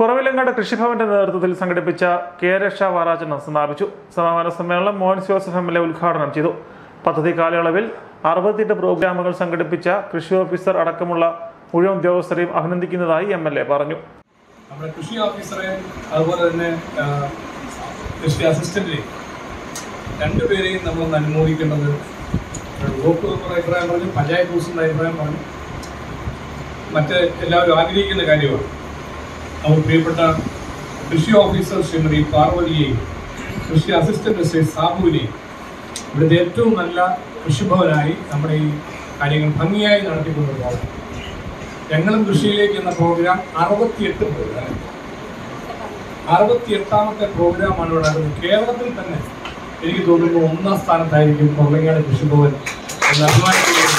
കുറവിലങ്ങാട് കൃഷിഭവന്റെ നേതൃത്വത്തിൽ സംഘടിപ്പിച്ച കെ രക്ഷാ വാരാചരണം സമാപിച്ചു സമാപന സമ്മേളനം Mons Joseph M L A ഉദ്ഘാടനം ചെയ്തു പദ്ധതി കാലയളവിൽ അറുപത്തിയെട്ട് പ്രോഗ്രാമുകൾ സംഘടിപ്പിച്ച കൃഷി ഓഫീസർ അടക്കമുള്ള മുഴുവൻ ഉദ്യോഗസ്ഥരെയും അഭിനന്ദിക്കുന്നതായി എം എൽ എ പറഞ്ഞു നമ്മുടെ കൃഷി ഓഫീസറെ അതുപോലെ തന്നെ ആ, കൃഷി അസിസ്റ്റന്റിനെ രണ്ടുപേരെയും നമ്മൾ അനുമോദിക്കേണ്ടത് ബ്ലോക്ക് മെമ്പർ അഭിപ്രായം പറഞ്ഞു പഞ്ചായത്ത് പ്രസിഡന്റ് അഭിപ്രായം പറഞ്ഞു മറ്റ് എല്ലാവരും ആഗ്രഹിക്കുന്ന കാര്യമാണ് അവർ പ്രിയപ്പെട്ട കൃഷി ഓഫീസർ ശ്രീമതി പാർവതിയെയും കൃഷി അസിസ്റ്റന്റ് ശ്രീ സാബുവിനെയും ഇവിടുത്തെ ഏറ്റവും നല്ല കൃഷിഭവനായി നമ്മുടെ ഈ കാര്യങ്ങൾ ഭംഗിയായി നടത്തിക്കൊണ്ടു പോകണം ഞങ്ങളും കൃഷിയിലേക്ക് എന്ന പ്രോഗ്രാം അറുപത്തിയെട്ട് പ്രോഗ്രാം അറുപത്തിയെട്ടാമത്തെ പ്രോഗ്രാമാണ് ഇവിടെ നടക്കുന്നത് കേരളത്തിൽ തന്നെ എനിക്ക് തോന്നുന്നു ഒന്നാം സ്ഥാനത്തായിരിക്കും കൊള്ളങ്ങാട് കൃഷിഭവൻ എന്ന് അഭിമാനിക്കുന്നത്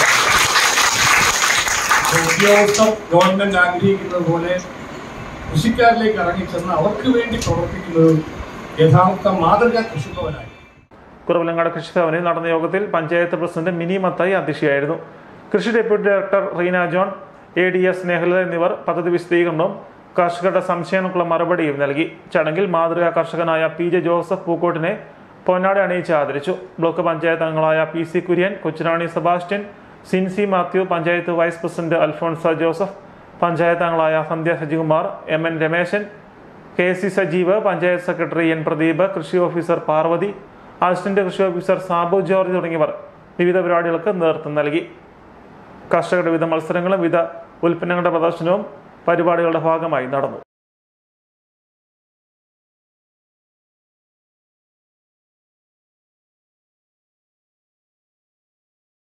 ഉദ്യോഗസ്ഥർ ഗവൺമെന്റ് ആഗ്രഹിക്കുന്നത് പോലെ കൃഷിക്കാരിലേക്ക് ഇറങ്ങിച്ചെന്ന് അവർക്ക് വേണ്ടി പ്രവർത്തിക്കുന്നത് യഥാർത്ഥ മാതൃകാ കൃഷിഭവനായി കുറവിലങ്ങാട് കൃഷിഭവനിൽ നടന്ന യോഗത്തിൽ പഞ്ചായത്ത് പ്രസിഡന്റ് മിനി മത്തായി അധ്യക്ഷയായിരുന്നു കൃഷി deputy director Reena John A D S Snehalatha എന്നിവർ പദ്ധതി വിശദീകരണവും കർഷകരുടെ സംശയങ്ങൾക്കുള്ള മറുപടിയും നൽകി ചടങ്ങിൽ മാതൃകാ കർഷകനായ പി ജെ ജോസഫ് പൂക്കോട്ടിനെ പൊന്നാട അണിയിച്ച് ആദരിച്ചു ബ്ലോക്ക് പഞ്ചായത്ത് അംഗങ്ങളായ P C Kurian Kochurani Sebastian Sincy Mathew panchayat vice president Alphonsa Joseph panchayat അംഗങ്ങളായ Sandhya Sajikumar M N Rameshan K C Sajeev panchayat secretary N Pradeep കൃഷി ഓഫീസർ പാർവതി അസിസ്റ്റന്റ് കൃഷി ഓഫീസർ സാബു ജോർജ് തുടങ്ങിയവർ വിവിധ പരിപാടികൾക്ക് നേതൃത്വം നൽകി കർഷകരുടെ വിവിധ മത്സരങ്ങളും വിവിധ ഉൽപ്പന്നങ്ങളുടെ പ്രദർശനവും പരിപാടികളുടെ ഭാഗമായി നടന്നു